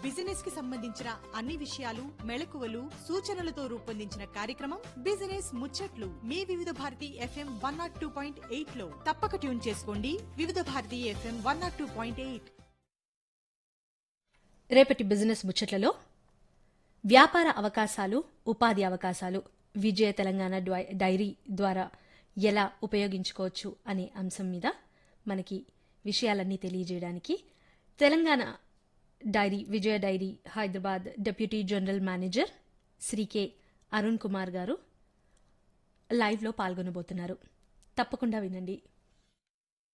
business కి సంబంధించిన అన్ని విషయాలు మెళకువలు సూచనలతో రూపొందించిన కార్యక్రమం బిజినెస్ ముచ్చట్లు మీ Vividh Bharati FM one nought two point eight లో తప్పక ట్యూన్ చేసుకోండి Vividh Bharati FM one nought two point eight రేపటి బిజినెస్ ముచ్చట్లలో వ్యాపార అవకాశాలు ఉపాధి అవకాశాలు విజయ తెలంగాణ డ్వై- డైరీ ద్వారా ఎలా ఉపయోగించుకోవచ్చు అనే అంశం మీద మనకి విషయాలన్నీ తెలియజేయడానికి Telangana dairy Vijaya dairy Hyderabad deputy general manager Shri K Arun Kumar garu లైవ్లో పాల్గొనబోతున్నారు తప్పకుండా వినండి